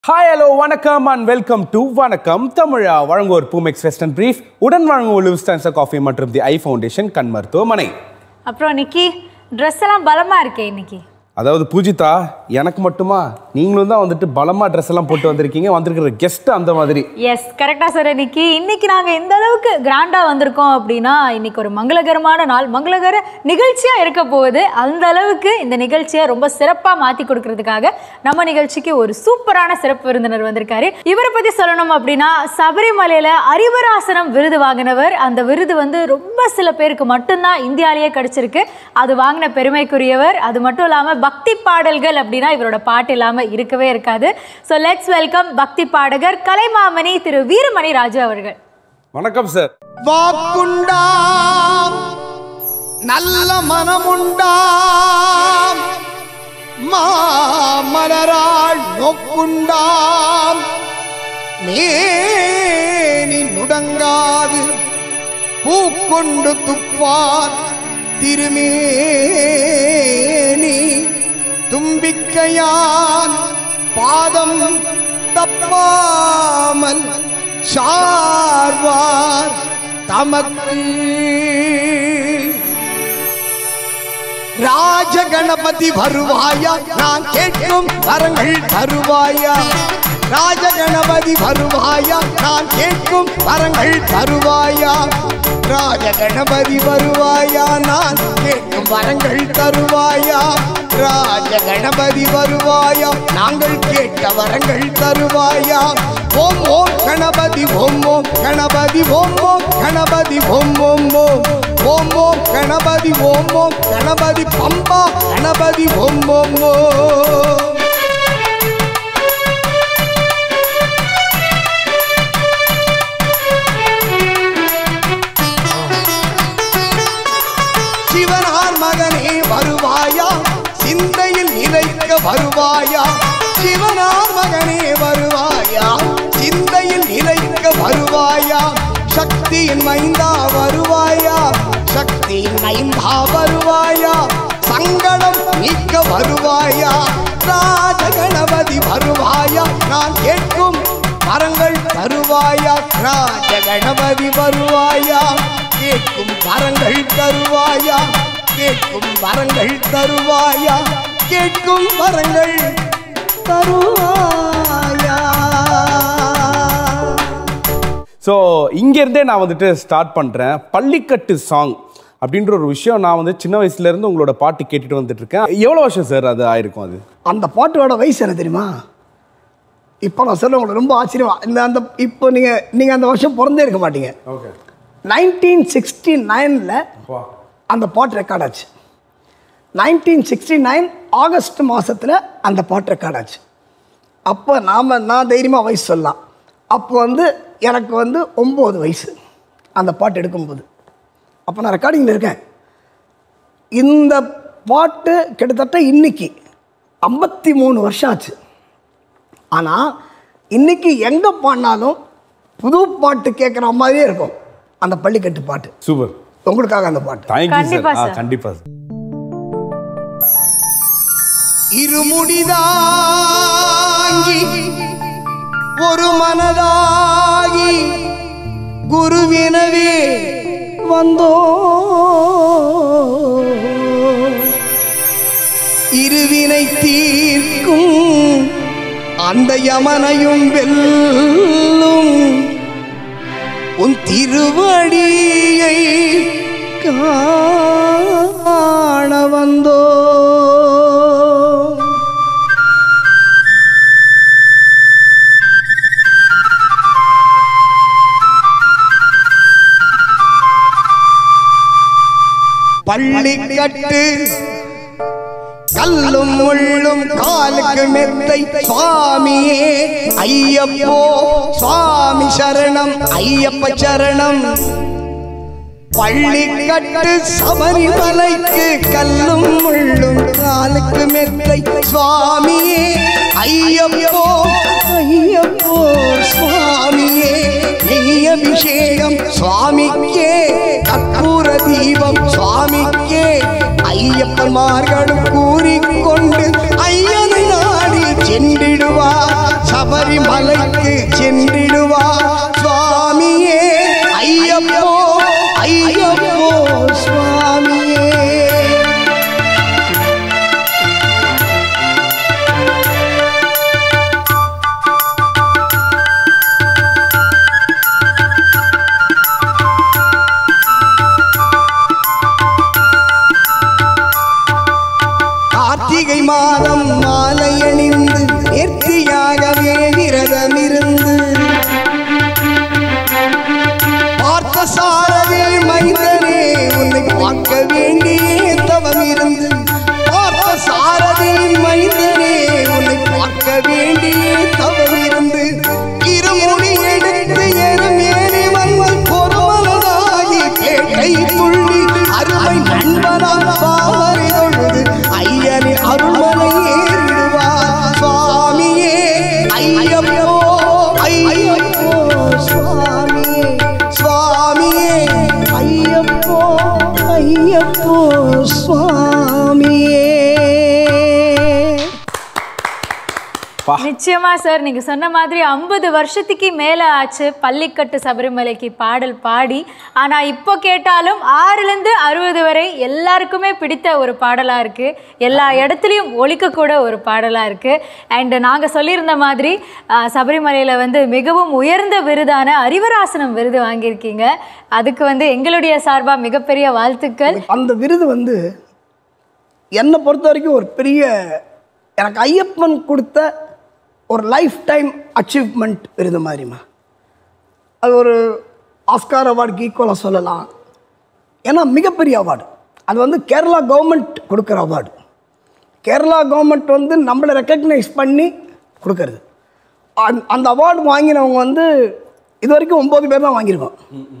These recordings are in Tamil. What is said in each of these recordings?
ஹாய் ஹலோ வணக்கம் and welcome to Vanakkam Tamizha வழங்குவோர் பூமெக்ஸ் வெஸ்டர்ன் பிரீஃப் உடன் வழங்குவோர் லிவ்ஸ்டான்ஸ் காஃபி மற்றும் தி ஐ ஃபவுண்டேஷன் கண் மருத்துவமனை அப்புறம் நிக்கி ட்ரெஸ் எல்லாம் பலமா இருக்கே இன்னைக்கு அதாவது பூஜிதா எனக்கு மட்டுமா நீங்களும் தான் வந்துட்டு பலமா ட்ரெஸ் எல்லாம் போட்டு வந்திருக்கீங்க வந்திருக்கிற கெஸ்ட் அந்த மாதிரி எஸ் கரெக்டா சொல்ற நிக்கி இன்னைக்கு நாங்க எந்த அளவுக்கு கிராண்டா வந்திருக்கோம் அப்படின்னா இன்னைக்கு ஒரு மங்களகரமான நாள் மங்களகர நிகழ்ச்சியா இருக்க போகுது அந்த அளவுக்கு இந்த நிகழ்ச்சியை ரொம்ப சிறப்பா மாத்தி கொடுக்கறதுக்காக நம்ம நிகழ்ச்சிக்கு ஒரு சூப்பரான சிறப்பு விருந்தினர் வந்திருக்காரு இவரை பத்தி சொல்லணும் அப்படின்னா சபரிமலையில அறிவராசனம் விருது வாங்கினவர் அந்த விருது வந்து ரொம்ப சில பேருக்கு மட்டும்தான் இந்தியாலேயே கிடைச்சிருக்கு அது வாங்கின பெருமைக்குரியவர் அது மட்டும் இல்லாம பக்தி பாடல்கள் அப்படின்னா இவரோட பாட்டு இல்லாம இருக்கவே இருக்காது ஸோ லெட்ஸ் வெல்கம் பக்தி பாடகர் கலைமாமணி திரு வீரமணி ராஜு அவர்கள் வணக்கம் சார் வாக்குண்டாம் நல்ல மனமுண்டாம் மாமலராள் நோக்குண்டாம் மேனி நுடங்காது பூக்கொண்டு துப்பார் திருமேனி தும்பிக்கையான் பாதம் தப்பாமல் சார்வார் தமக்கு ராஜகணபதி வருவாயா நான் கேட்கும் வரங்கள் தருவாயா ராஜகணபதி வருவாயா நான் கேட்கும் வரங்கள் தருவாயா ராஜகணபதி வருவாயா நான் கேட்கும் வரங்கள் தருவாயா ராஜகணபதி வருவாயா நாங்கள் கேட்ட வரங்கள் தருவாயா ஓம் ஓம் கணபதி ஓம் ஓம் கணபதி ஓம் ஓம் கணபதி ஓம் ஓம் ஓம் ஓம் ஓம் கணபதி ஓம் ஓம் கணபதி பம்பா கணபதி ஓம் ஓம் ஓம் சிவனார் மகனே வருவாயா சிந்தையில் நிறைக்க வருவாயா சிவனார் மகனே வருவாயா சிந்தையில் நிறைக்க வருவாயா சக்தியின் மைந்தா வருவாயா சக்தியின் மைந்தா வருவாயா சங்கடம் நீக்க வருவாயா ராஜகணபதி வருவாயா நான் கேட்கும் வரங்கள் தருவாயா ராஜகணபதி வருவாயா கேட்கும் வரங்கள் தருவாயா கேட்கும் வரங்கள் தருவாயா கேட்கும் வரங்கள் தருவாயா ஸோ இங்கேருந்தே நான் வந்துட்டு ஸ்டார்ட் பண்ணுறேன் பள்ளிக்கட்டு சாங் அப்படின்ற ஒரு விஷயம் நான் வந்து சின்ன வயசுலேருந்து உங்களோட பாட்டு கேட்டுட்டு வந்துட்டு இருக்கேன் எவ்வளோ வருஷம் சார் அது ஆயிருக்கும் அது அந்த பாட்டோட வயசு என்ன தெரியுமா இப்போ நான் சொல்ல உங்களுக்கு ரொம்ப ஆச்சரியமா இந்த அந்த இப்போ நீங்கள் நீங்கள் அந்த வருஷம் பிறந்தே இருக்க மாட்டீங்க ஓகே நைன்டீன் சிக்ஸ்டி நைனில் அந்த பாட்டு ரெக்கார்ட் ஆச்சு நைன்டீன் சிக்ஸ்டி நைன் ஆகஸ்ட் மாதத்தில் அந்த பாட்டு ரெக்கார்ட் ஆச்சு அப்போ நாம் நான் தைரியமாக வயசு சொல்லலாம் அப்போ வந்து எனக்கு வந்து ஒம்பது வயசு அந்த பாட்டு எடுக்கும்போது அப்போ நான் ரெக்கார்டிங்கில் இருக்கேன் இந்த பாட்டு கிட்டத்தட்ட இன்னைக்கு ஐம்பத்தி மூணு வருஷம் ஆச்சு ஆனால் இன்னைக்கு எங்கே பாடினாலும் புது பாட்டு கேட்குற மாதிரியே இருக்கும் அந்த பள்ளிக்கட்டு பாட்டு சூப்பர் உங்களுக்காக அந்த பாட்டு தேங்க்யூ கண்டிப்பா சார் ஆ sir. கண்டிப்பாக சார் இருமுடிதாங்கி ஒரு மனதாகி குருவினவே வந்தோ இருவினை தீர்க்கும் அந்த யமனையும் வெல்லும் உன் திருவடியை காண வந்தோ பள்ளிக்கட்டு கல்லும் முள்ளும் காலுக்கு மெத்தை சுவாமியே ஐயப்போ சுவாமி சரணம் ஐயப்ப சரணம் பள்ளிக்கட்டு சபரிமலைக்கு கல்லும் முள்ளும் காலுக்கு மெத்தை சுவாமியே ஐயப்போ ஐயப்போ சுவாமியே நெய் அபிஷேகம் சுவாமிக்கே கற்பூர தீபம் சுவாமிக்கே ஐயப்பன்மார்களும் கூறிக்கொண்டு ஐயனை நாடி சென்றிடுவார் சப சபரிமலைக்கு சென்றிடுவார் சுவாமியே ஐயப்போ ஐயப்போ சுவாமியே கார்த்திகை மாதம் மாலை அணிந்து நேர்த்தியாகவே விரதமிருந்து பார்த்த சாரவே மைந்தனே உன்னை பார்க்க வேண்டிய தவம் இருந்து பார்த்த சாரவே மைந்தனே உன்னை பார்க்க வேண்டிய தவம் இருந்து இருமுடி எடுத்து எருமேறி வந்து பொறுமனதாகி பேட்டை துள்ளி அருமை நண்பனாக பாவரை தொழுது ஐயனே அருள்மனை ஏறிடுவார் சுவாமியே ஐயப்போ ஐயப்போ சுவாமியே சுவாமியே ஐயப்போ ஐயப்போ சுவாமியே நிச்சயமா சார் நீங்க சொன்ன மாதிரி ஐம்பது வருஷத்துக்கு மேல ஆச்சு பள்ளிக்கட்டு சபரிமலைக்கு பாடல் பாடி ஆனா இப்போ கேட்டாலும் ஆறுல இருந்து அறுபது வரை எல்லாருக்குமே பிடித்த ஒரு பாடலா இருக்கு எல்லா இடத்துலையும் ஒலிக்கக்கூட ஒரு பாடலா இருக்கு அண்ட் நாங்க சொல்லியிருந்த மாதிரி ஆஹ், சபரிமலையில வந்து மிகவும் உயர்ந்த விருதான அறிவராசனம் விருது வாங்கியிருக்கீங்க அதுக்கு வந்து எங்களுடைய சார்பா மிகப்பெரிய வாழ்த்துக்கள் அந்த விருது வந்து என்னை பொறுத்த வரைக்கும் ஒரு பெரிய எனக்கு ஐயப்பன் கொடுத்த ஒரு லைஃப் டைம் அச்சீவ்மெண்ட் விருது மாதிரிம்மா அது ஒரு ஆஸ்கார் அவார்டுக்கு ஈக்குவலாக சொல்லலாம் ஏன்னா மிகப்பெரிய அவார்டு அது வந்து கேரளா கவர்மெண்ட் கொடுக்குற அவார்டு கேரளா கவர்மெண்ட் வந்து நம்மளை ரெக்கக்னைஸ் பண்ணி கொடுக்கறது அந்த- அந்த அவார்டு வாங்கினவங்க வந்து இது வரைக்கும் ஒம்பது பேர் தான் வாங்கியிருக்கோம்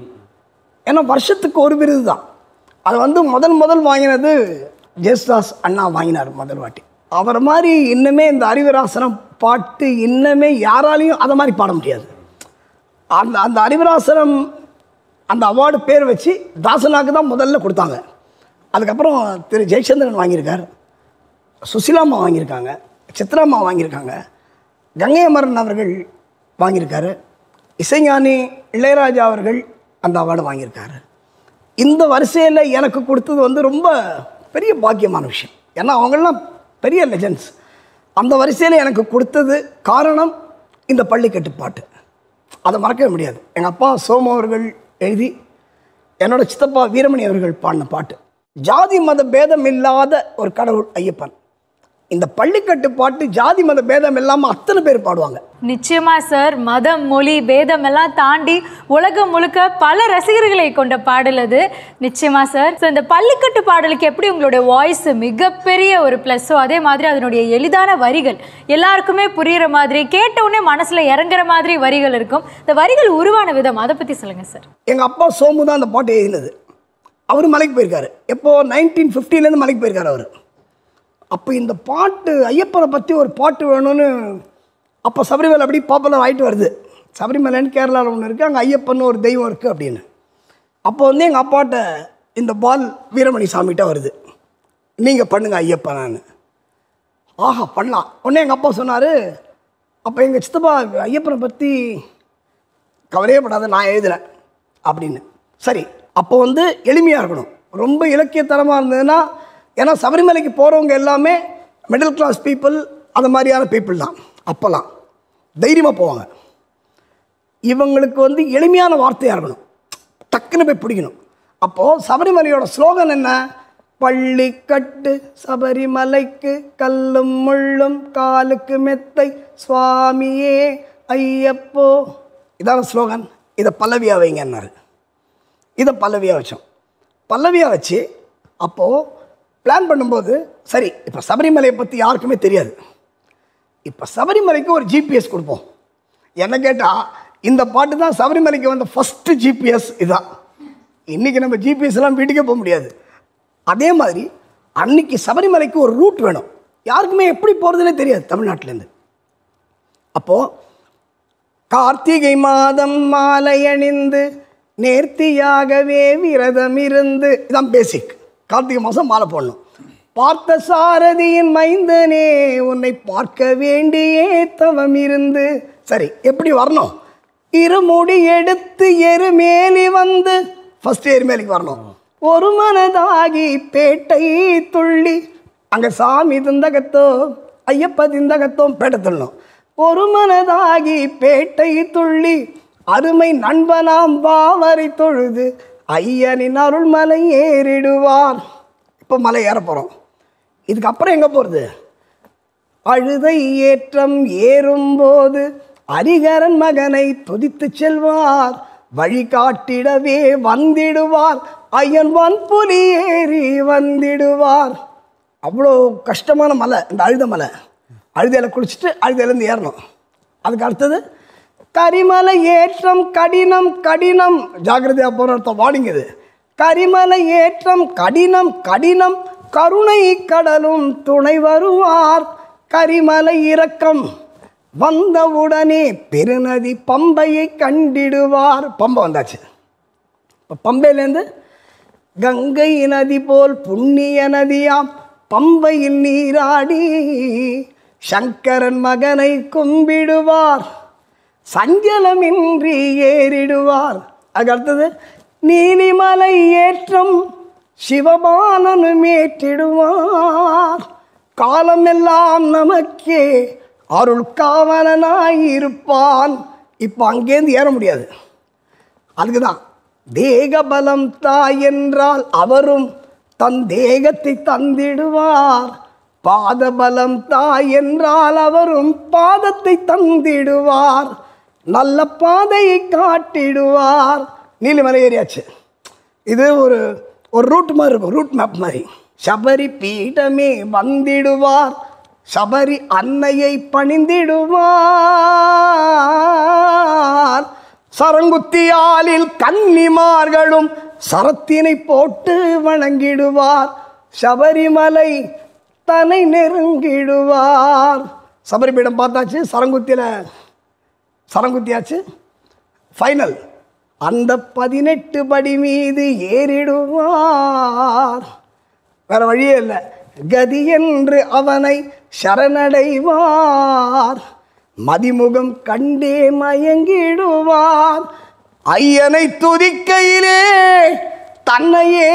ஏன்னா வருஷத்துக்கு ஒரு விருது தான் அது வந்து முதல் முதல் வாங்கினது ஜெயசுதாஸ் அண்ணா வாங்கினார் முதல் வாட்டி அவர் மாதிரி இன்னுமே இந்த அறிவராசனம் பாட்டு இன்னுமே யாராலையும் அதை மாதிரி பாட முடியாது அந்த அந்த அறிவராசனம் அந்த அவார்டு பேர் வச்சு தாசனாக்கு தான் முதல்ல கொடுத்தாங்க அதுக்கப்புறம் திரு ஜெயச்சந்திரன் வாங்கியிருக்கார் சுசிலாம்மா வாங்கியிருக்காங்க சித்ராம்மா வாங்கியிருக்காங்க கங்கை அமரன் அவர்கள் வாங்கியிருக்காரு இசைஞானி இளையராஜா அவர்கள் அந்த அவார்டு வாங்கியிருக்காரு இந்த வரிசையில் எனக்கு கொடுத்தது வந்து ரொம்ப பெரிய பாக்கியமான விஷயம் ஏன்னா அவங்கெல்லாம் பெரிய லெஜண்ட்ஸ் அந்த வரிசையில் எனக்கு கொடுத்தது காரணம் இந்த பள்ளிக்கட்டு பாட்டு அதை மறக்கவே முடியாது எங்கள் அப்பா சோமு அவர்கள் எழுதி என்னோட சித்தப்பா வீரமணி அவர்கள் பாடின பாட்டு ஜாதி மத பேதம் இல்லாத ஒரு கடவுள் ஐயப்பன் இந்த பள்ளிக்கட்டு பாட்டு ஜாதி மத பேதம் இல்லாமல் அத்தனை பேர் பாடுவாங்க நிச்சயமா சார் மதம் மொழி பேதம் எல்லாம் தாண்டி உலகம் முழுக்க பல ரசிகர்களை கொண்ட பாடல் அது நிச்சயமா சார் ஸோ இந்த பள்ளிக்கட்டு பாடலுக்கு எப்படி உங்களுடைய வாய்ஸ் மிகப்பெரிய ஒரு ப்ளஸ்ஸோ அதே மாதிரி அதனுடைய எளிதான வரிகள் எல்லாருக்குமே புரியுற மாதிரி கேட்ட உடனே மனசுல இறங்குற மாதிரி வரிகள் இருக்கும் இந்த வரிகள் உருவான விதம் அதை பத்தி சொல்லுங்க சார் எங்கள் அப்பா சோமு தான் அந்த பாட்டு எழுதினது அவர் மலைக்கு போயிருக்காரு எப்போ நைன்டீன் ஃபிஃப்டிலேருந்து மலைக்கு போயிருக்காரு அவர் அப்போ இந்த பாட்டு ஐயப்பனை பற்றி ஒரு பாட்டு வேணும்னு அப்போ சபரிமலை அப்படி பாப்புலர் ஆகிட்டு வருது சபரிமலைன்னு கேரளாவில் ஒன்று இருக்குது அங்கே ஐயப்பன் ஒரு தெய்வம் இருக்குது அப்படின்னு அப்போ வந்து எங்கள் அப்பாட்ட இந்த பால் வீரமணி சாமிகிட்ட வருது நீங்கள் பண்ணுங்க ஐயப்பனான்னு ஆஹா பண்ணலாம் உடனே எங்கள் அப்பா சொன்னார் அப்போ எங்கள் சித்தப்பா ஐயப்பனை பற்றி கவலையே படாத நான் எழுதுறேன் அப்படின்னு சரி அப்போ வந்து எளிமையாக இருக்கணும் ரொம்ப இலக்கியத்தரமாக இருந்ததுன்னா ஏன்னா சபரிமலைக்கு போகிறவங்க எல்லாமே மிடில் கிளாஸ் பீப்புள் அந்த மாதிரியான பீப்புள் தான் அப்போல்லாம் தைரியமாக போவாங்க இவங்களுக்கு வந்து எளிமையான வார்த்தையாக இருக்கணும் டக்குன்னு போய் பிடிக்கணும் அப்போது சபரிமலையோட ஸ்லோகன் என்ன பள்ளிக்கட்டு சபரிமலைக்கு கல்லும் முள்ளும் காலுக்கு மெத்தை சுவாமியே ஐயப்போ இதான ஸ்லோகன் இதை பல்லவியாக வைங்கன்னாரு இதை பல்லவியாக வச்சோம் பல்லவியாக வச்சு அப்போது பிளான் பண்ணும்போது சரி இப்போ சபரிமலையை பற்றி யாருக்குமே தெரியாது இப்போ சபரிமலைக்கு ஒரு ஜிபிஎஸ் கொடுப்போம் என்ன கேட்டால் இந்த பாட்டு தான் சபரிமலைக்கு வந்த ஃபஸ்ட்டு ஜிபிஎஸ் இதான் இன்றைக்கி நம்ம ஜிபிஎஸ் எல்லாம் வீட்டுக்கே போக முடியாது அதே மாதிரி அன்னைக்கு சபரிமலைக்கு ஒரு ரூட் வேணும் யாருக்குமே எப்படி போகிறதுனே தெரியாது தமிழ்நாட்டிலேருந்து அப்போது கார்த்திகை மாதம் மாலை அணிந்து நேர்த்தியாகவே விரதம் இருந்து இதான் பேசிக் கார்த்திகை மாதம் மாலை போடணும் பார்த்த சாரதியின் மைந்தனே உன்னை பார்க்க வேண்டியே தவம் இருந்து சரி எப்படி வரணும் இருமுடி எடுத்து எருமேலி வந்து ஃபர்ஸ்ட் எருமேலிக்கு வரணும் ஒரு மனதாகி பேட்டை துள்ளி அங்கே சாமி திந்தகத்தோ ஐயப்ப திந்தகத்தோ பேட்டை துள்ளணும் ஒரு மனதாகி பேட்டை துள்ளி அருமை நண்பனாம் பாவரை தொழுது ஐயனின் அருள்மலை ஏறிடுவார் இப்போ மலை ஏற போகிறோம் இதுக்கப்புறம் எங்கே போகிறது அழுதை ஏற்றம் ஏறும்போது அரிகரன் மகனை துதித்து செல்வார் வழிகாட்டிடவே வந்திடுவார் ஐயன் வன்புலி ஏறி வந்திடுவார் அவ்வளோ கஷ்டமான மலை இந்த அழுத மலை அழுதையில் குளிச்சுட்டு அழுதையிலேருந்து ஏறணும் அதுக்கு அடுத்தது கரிமலை ஏற்றம் கடினம் கடினம் ஜாக்கிரதையாக போகிற வாடிங்க இது கரிமலை ஏற்றம் கடினம் கடினம் கருணை கடலும் துணை வருவார் கரிமலை இறக்கம் வந்தவுடனே பெருநதி பம்பையை கண்டிடுவார் பம்பை வந்தாச்சு இப்போ பம்பையிலேருந்து கங்கை நதி போல் புண்ணிய நதியாம் பம்பையில் நீராடி சங்கரன் மகனை கும்பிடுவார் சஞ்சலமின்றி ஏறிடுவார் அதுக்கு அடுத்தது நீலிமலை ஏற்றம் சிவபாலனும் ஏற்றிடுவார் காலமெல்லாம் நமக்கே அருள் காவலனாய் இருப்பான் இப்போ அங்கேருந்து ஏற முடியாது அதுக்கு தான் தேக பலம் தாய் என்றால் அவரும் தன் தேகத்தை தந்திடுவார் பாத பலம் தாய் என்றால் அவரும் பாதத்தை தந்திடுவார் நல்ல பாதையை காட்டிடுவார் நீலிமலை ஏரியாச்சு இது ஒரு ஒரு ரூட் மாதிரி இருக்கும் ரூட் மேப் மாதிரி சபரி பீடமே வந்திடுவார் சபரி அன்னையை பணிந்திடுவார் சரங்குத்தியாலில் கன்னிமார்களும் சரத்தினை போட்டு வணங்கிடுவார் சபரிமலை தனை நெருங்கிடுவார் சபரிபீடம் பார்த்தாச்சு சரங்குத்தியில் சரங்குத்தியாச்சு ஃபைனல் அந்த பதினெட்டு படி மீது ஏறிடுவார் வேற வழியே இல்லை கதி என்று அவனை சரணடைவார் மதிமுகம் கண்டே மயங்கிடுவார் ஐயனை துதிக்கையிலே தன்னையே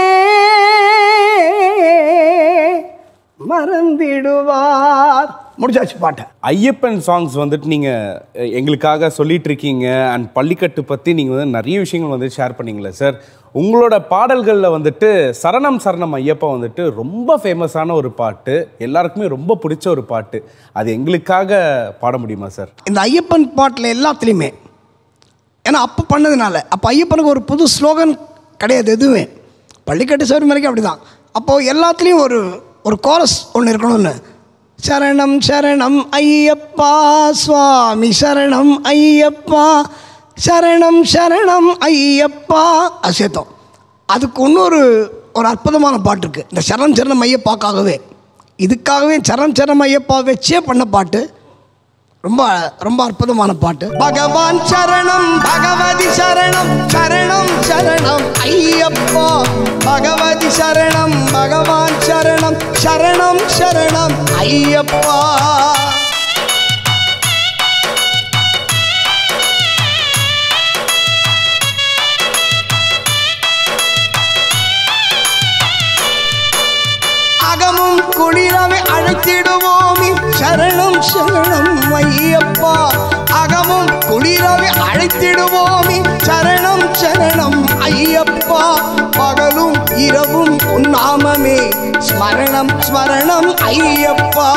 மறந்திடுவார் முடிச்சாச்சு பாட்டை ஐயப்பன் சாங்ஸ் வந்துட்டு நீங்கள் எங்களுக்காக சொல்லிட்டு இருக்கீங்க அண்ட் பள்ளிக்கட்டு பற்றி நீங்கள் வந்து நிறைய விஷயங்கள் வந்து ஷேர் பண்ணீங்களே சார் உங்களோட பாடல்களில் வந்துட்டு சரணம் சரணம் ஐயப்பா வந்துட்டு ரொம்ப ஃபேமஸான ஒரு பாட்டு எல்லாருக்குமே ரொம்ப பிடிச்ச ஒரு பாட்டு அது எங்களுக்காக பாட முடியுமா சார் இந்த ஐயப்பன் பாட்டில் எல்லாத்துலேயுமே ஏன்னா அப்போ பண்ணதுனால அப்போ ஐயப்பனுக்கு ஒரு புது ஸ்லோகன் கிடையாது எதுவுமே பள்ளிக்கட்டு சபரிமலைக்கு அப்படி தான் அப்போது எல்லாத்துலேயும் ஒரு ஒரு கோரஸ் ஒன்று இருக்கணும்னு சரணம் சரணம் ஐயப்பா சுவாமி சரணம் ஐயப்பா சரணம் சரணம் ஐயப்பா அது சேர்த்தோம் அதுக்கு இன்னொரு ஒரு அற்புதமான பாட்டு இருக்குது இந்த சரணம் சரணம் ஐயப்பாக்காகவே இதுக்காகவே சரணம் சரணம் ஐயப்பா வச்சே பண்ண பாட்டு ரொம்ப ரொம்ப அற்புதமான பாட்டு பகவான் சரணம் பகவதி சரணம் சரணம் சரணம் ஐயப்பா பகவதி சரணம் பகவான் சரணம் சரணம் சரணம் ஐயப்பா அகமும் குளிரவை அழைத்திடுவோமே சரணம் சரணம் ஐயப்பா அகமும் குளிரவை அழைத்திடுவோமே சரணம் சரணம் ஐயப்பா பகலும் இரவும் உன்னாமமே ஸ்மரணம் ஸ்மரணம் ஐயப்பா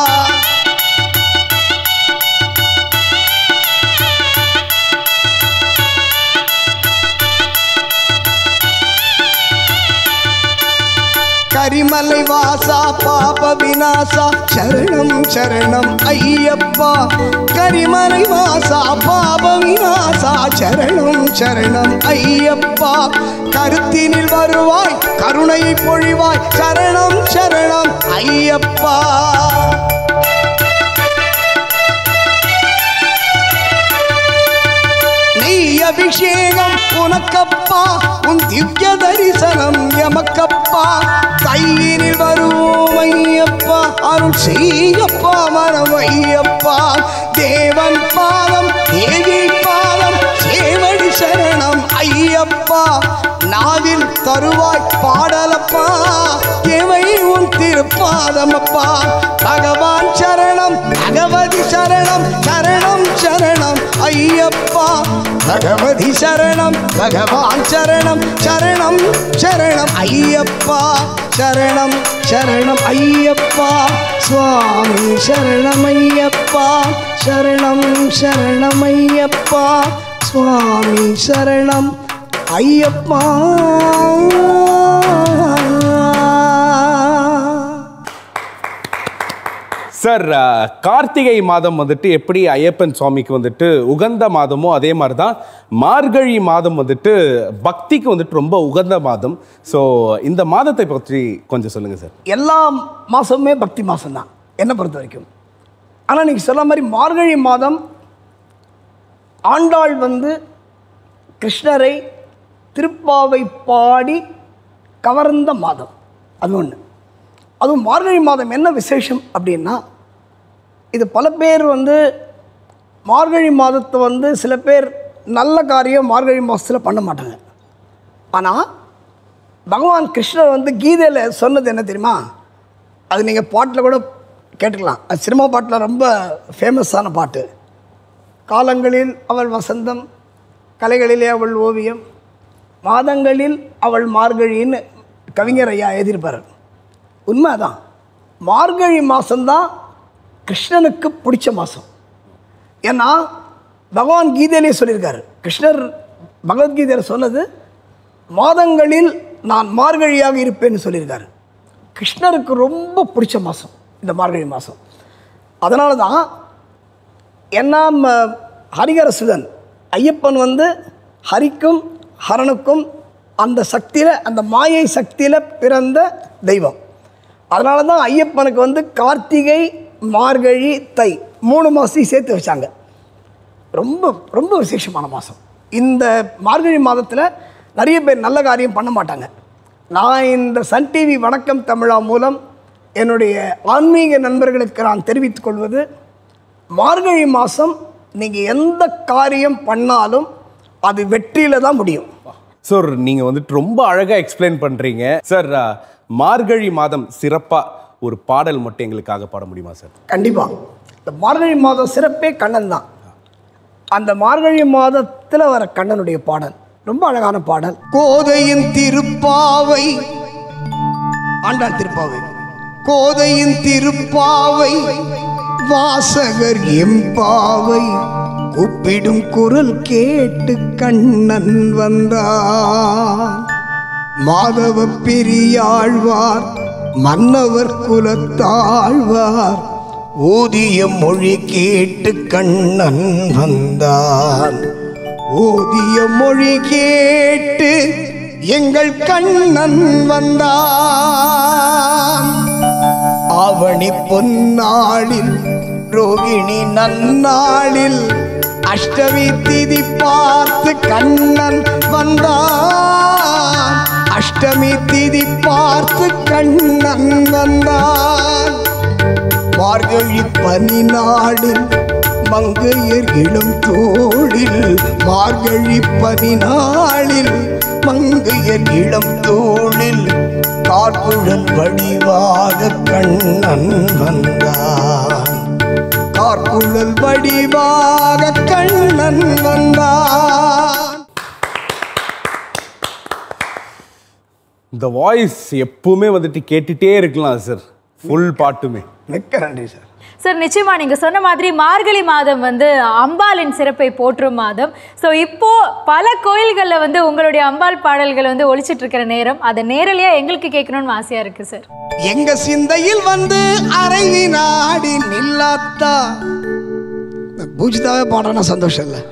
கரிமலை வாசா பாப விநாசா சரணம் சரணம் ஐயப்பா கரிமலை வாசா பாப விநாசா சரணம் சரணம் ஐயப்பா கருத்தினில் வருவாய் கருணையை பொழிவாய் சரணம் சரணம் ஐயப்பா நெய் அபிஷேகம் உனக்கப்பா உன் திவ்ய தரிசனம் எமக்கப்பா கையினில் வருவோம் ஐயப்பா அருள் செய்யப்பா மரவையப்பா தேவன் பாதம் தேவி பாதம் சேவடி சரணம் ஐயப்பா நாவில் தருவாய் பாடலப்பா தேவை உன் திருப்பாதமப்பா பகவான் சரணம் பகவதி சரணம் சரணம் சரணம் ஐயப்பா பகவதி சரணம் பகவான் சரணம் சரணம் சரணம் ஐயப்பா சரணம் சரணம் ஐயப்பா சுவாமி சரணம் ஐயப்பா சரணம் சரணம் ஐயப்பா சுவாமி சரணம் ஐயப்பா சார் அஹ், கார்த்திகை மாதம் வந்துட்டு எப்படி ஐயப்பன் சுவாமிக்கு வந்துட்டு உகந்த மாதமோ அதே மாதிரி தான் மார்கழி மாதம் வந்துட்டு பக்திக்கு வந்துட்டு ரொம்ப உகந்த மாதம் ஸோ இந்த மாதத்தை பற்றி கொஞ்சம் சொல்லுங்க சார் எல்லா மாதமுமே பக்தி மாதம் தான் என்னை பொறுத்த வரைக்கும் ஆனால் நீங்கள் சொன்ன மாதிரி மார்கழி மாதம் ஆண்டாள் வந்து கிருஷ்ணரை திருப்பாவை பாடி கவர்ந்த மாதம் அது ஒன்று அதுவும் மார்கழி மாதம் என்ன விசேஷம் அப்படின்னா இது பல பேர் வந்து மார்கழி மாதத்தை வந்து சில பேர் நல்ல காரியம் மார்கழி மாதத்தில் பண்ண மாட்டாங்க ஆனால் பகவான் கிருஷ்ணர் வந்து கீதையில் சொன்னது என்ன தெரியுமா அது நீங்கள் பாட்டில் கூட கேட்டுக்கலாம் அது சினிமா பாட்டில் ரொம்ப ஃபேமஸான பாட்டு காலங்களில் அவள் வசந்தம் கலைகளிலே அவள் ஓவியம் மாதங்களில் அவள் மார்கழின்னு கவிஞர் ஐயா எழுதியிருப்பார் உண்மை அதான் மார்கழி மாதம்தான் கிருஷ்ணனுக்கு பிடிச்ச மாதம் ஏன்னா பகவான் கீதையிலே சொல்லியிருக்காரு கிருஷ்ணர் பகவத்கீதையில் சொன்னது மாதங்களில் நான் மார்கழியாக இருப்பேன்னு சொல்லியிருக்காரு கிருஷ்ணருக்கு ரொம்ப பிடிச்ச மாதம் இந்த மார்கழி மாதம் அதனால தான் என்ன ம- ஹரிகர சுதன் ஐயப்பன் வந்து ஹரிக்கும் ஹரனுக்கும் அந்த சக்தியில் அந்த மாயை சக்தியில் பிறந்த தெய்வம் அதனால தான் ஐயப்பனுக்கு வந்து கார்த்திகை மார்கழி தை மூணு மாதத்தையும் சேர்த்து வச்சாங்க ரொம்ப ரொம்ப விசேஷமான மாதம் இந்த மார்கழி மாதத்தில் நிறைய பேர் நல்ல காரியம் பண்ண மாட்டாங்க நான் இந்த சன் டிவி வணக்கம் தமிழா மூலம் என்னுடைய ஆன்மீக நண்பர்களுக்கு நான் தெரிவித்துக் கொள்வது மார்கழி மாதம் நீங்கள் எந்த காரியம் பண்ணாலும் அது வெற்றியில் தான் முடியும் சார் நீங்கள் வந்துட்டு ரொம்ப அழகாக எக்ஸ்பிளைன் பண்ணுறீங்க சார் அஹ், மார்கழி மாதம் சிறப்பாக ஒரு பாடல் மட்டும் எங்களுக்காக பாட முடியுமா சார் கண்டிப்பாக இந்த மார்கழி மாதம் சிறப்பே கண்ணன் தான் அந்த மார்கழி மாதத்தில் வர கண்ணனுடைய பாடல் ரொம்ப அழகான பாடல் கோதையின் திருப்பாவை ஆண்டாள் திருப்பாவை கோதையின் திருப்பாவை வாசகர் எம்பாவை கூப்பிடும் குரல் கேட்டு கண்ணன் வந்தார் மாதவ பெரியாழ்வார் மன்னவர் குலத்தாழ்வார் ஊதிய மொழி கேட்டு கண்ணன் வந்தான் ஓதிய மொழி கேட்டு எங்கள் கண்ணன் வந்தான் ஆவணி பொன்னாளில் ரோகிணி நன்னாளில் அஷ்டமி திதி பார்த்து கண்ணன் வந்தான் அஷ்டமி திதி பார்த்து கண்ணன் வந்தான் மார்கழி பனி நாடில் மங்கையர் இளம் தோளில் மார்கழி பனி நாளில் மங்கையர் இளம் தோளில் கார்குழல் வடிவாக கண்ணன் வந்தான் கார்குழல் வடிவாக கண்ணன் வந்தான் இந்த வாய்ஸ் எப்பவுமே வந்துட்டு கேட்டுட்டே இருக்கலாம் சார் ஃபுல் பாட்டுமே மிக்க நன்றி சார் சார் நிச்சயமா நீங்க சொன்ன மாதிரி மார்கழி மாதம் வந்து அம்பாளின் சிறப்பை போற்றும் மாதம் ஸோ இப்போ பல கோயில்கள்ல வந்து உங்களுடைய அம்பாள் பாடல்கள் வந்து ஒழிச்சிட்டு இருக்கிற நேரம் அதை நேரலையா எங்களுக்கு கேட்கணும்னு ஆசையா இருக்கு சார் எங்க சிந்தையில் வந்து அரைவி நாடி நில்லாத்தா பூஜிதாவே பாடுறேன்னா சந்தோஷம் இல்லை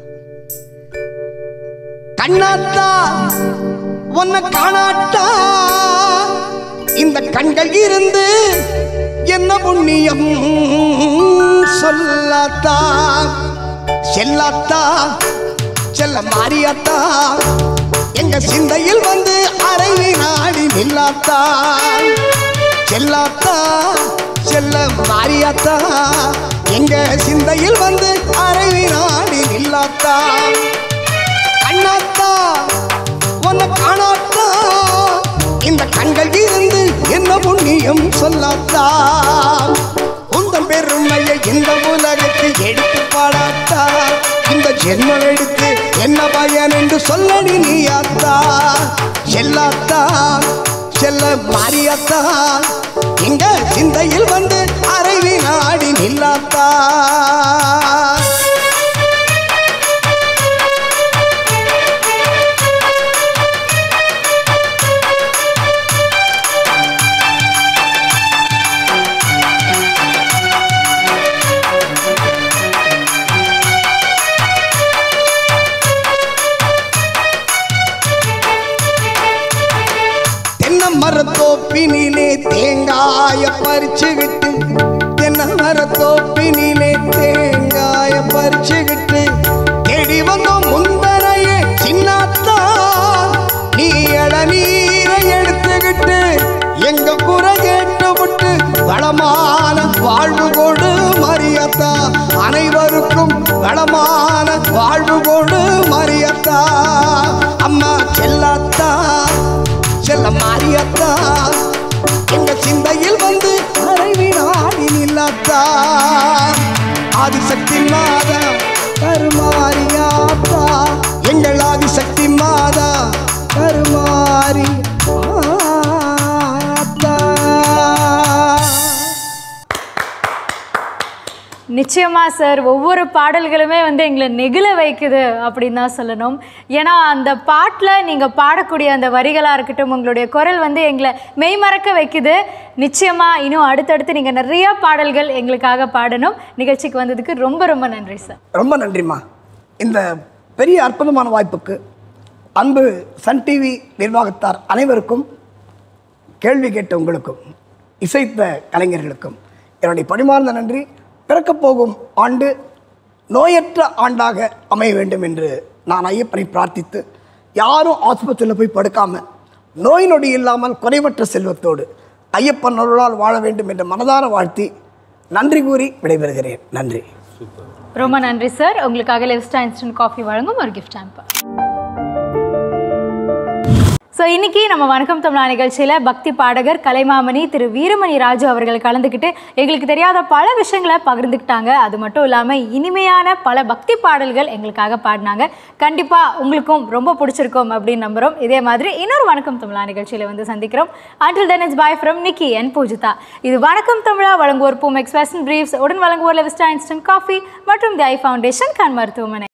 கண்ணாத்தா உன்னை காணாட்டா இந்த கண்கள் இருந்து என்ன புண்ணியம் சொல்லாத்தா செல்லாத்தா செல்ல மாறியாத்தா எங்க சிந்தையில் வந்து அரைவி நாடி நில்லாத்தா செல்லாத்தா செல்ல மாறியாத்தா எங்க சிந்தையில் வந்து அரைவி நாடி நில்லாத்தா கண்ணாத்தா உன்னை காணாத்தா இந்த கண்கள் இருந்து என்ன புண்ணியம் சொல்லாத்தா உந்தம் பெருமையை இந்த உலகத்தில் எடுத்து பாடாத்தா இந்த ஜென்மம் எடுத்து என்ன பயன் என்று சொல்லடி நீயாத்தா செல்லாத்தா செல்ல மாறியாத்தா எங்க சிந்தையில் வந்து அரைவி நாடி நில்லாத்தா தென்னை மரத்தோப்பினிலே தேங்காய பறிச்சுக்கிட்டு தென்னை மரத்தோப்பினிலே தேங்காய பறிச்சுக்கிட்டு தேடி வந்தோம் முந்தனையே சின்னத்தா நீ இளநீரை எடுத்துக்கிட்டு எங்க குறை கேட்டு விட்டு வளமான வாழ்வு கொடு மரியத்தா அனைவருக்கும் வளமான வாழ்வு கொடு மரியத்தா அம்மா செல்லாத்தா செல்ல மாறியத்தா எங்க சிந்தையில் வந்து அரைவினாடி நில்லாத்தா ஆதிசக்தி மாதா கருமாரியாத்தா எங்கள் ஆதிசக்தி மாதா கருமாரி ஆத்தா நிச்சயமா சார் ஒவ்வொரு பாடல்களுமே வந்து எங்களை நெகிழ வைக்குது அப்படின்னு தான் சொல்லணும் ஏன்னா அந்த பாட்டில் நீங்கள் பாடக்கூடிய அந்த வரிகளாக இருக்கட்டும் உங்களுடைய குரல் வந்து எங்களை மெய்மறக்க வைக்குது நிச்சயமா இன்னும் அடுத்தடுத்து நீங்கள் நிறைய பாடல்கள் எங்களுக்காக பாடணும் நிகழ்ச்சிக்கு வந்ததுக்கு ரொம்ப ரொம்ப நன்றி சார் ரொம்ப நன்றிம்மா இந்த பெரிய அற்புதமான வாய்ப்புக்கு அன்பு சன் டிவி நிர்வாகத்தார் அனைவருக்கும் கேள்வி கேட்ட உங்களுக்கும் இசைத்த கலைஞர்களுக்கும் என்னுடைய பணிமார்ந்த நன்றி பிறக்கப் போகும் ஆண்டு நோயற்ற ஆண்டாக அமைய வேண்டும் என்று நான் ஐயப்பனை பிரார்த்தித்து யாரும் ஆஸ்பத்திரியில் போய் படுக்காம நோய் நொடி இல்லாமல் குறைவற்ற செல்வத்தோடு ஐயப்பன் அருளால் வாழ வேண்டும் என்று மனதார வாழ்த்தி நன்றி கூறி விடைபெறுகிறேன் நன்றி ரொம்ப நன்றி சார் உங்களுக்காக லெவ்ஸ்டா இன்ஸ்டன்ட் காஃபி வழங்கும் ஒரு கிஃப்ட் ஹேம்பர் ஸோ இன்னைக்கு நம்ம வணக்கம் தமிழா நிகழ்ச்சியில் பக்தி பாடகர் கலைமாமணி திரு வீரமணி ராஜு அவர்கள் கலந்துக்கிட்டு எங்களுக்கு தெரியாத பல விஷயங்களை பகிர்ந்துக்கிட்டாங்க அது மட்டும் இல்லாமல் இனிமையான பல பக்தி பாடல்கள் எங்களுக்காக பாடினாங்க கண்டிப்பாக உங்களுக்கும் ரொம்ப பிடிச்சிருக்கும் அப்படின்னு நம்புகிறோம் இதே மாதிரி இன்னொரு வணக்கம் தமிழா நிகழ்ச்சியில் வந்து சந்திக்கிறோம் until then it's bye from Nikki and Poojitha இது வணக்கம் தமிழா வழங்குவோர் பூம் எக்ஸ்பிரஷன் பிரீஃப்ஸ் உடன் வழங்குவோர் லெவிஸ்டா இன்ஸ்டன்ட் காஃபி மற்றும் தி ஐ ஃபவுண்டேஷன் கண் மருத்துவமனை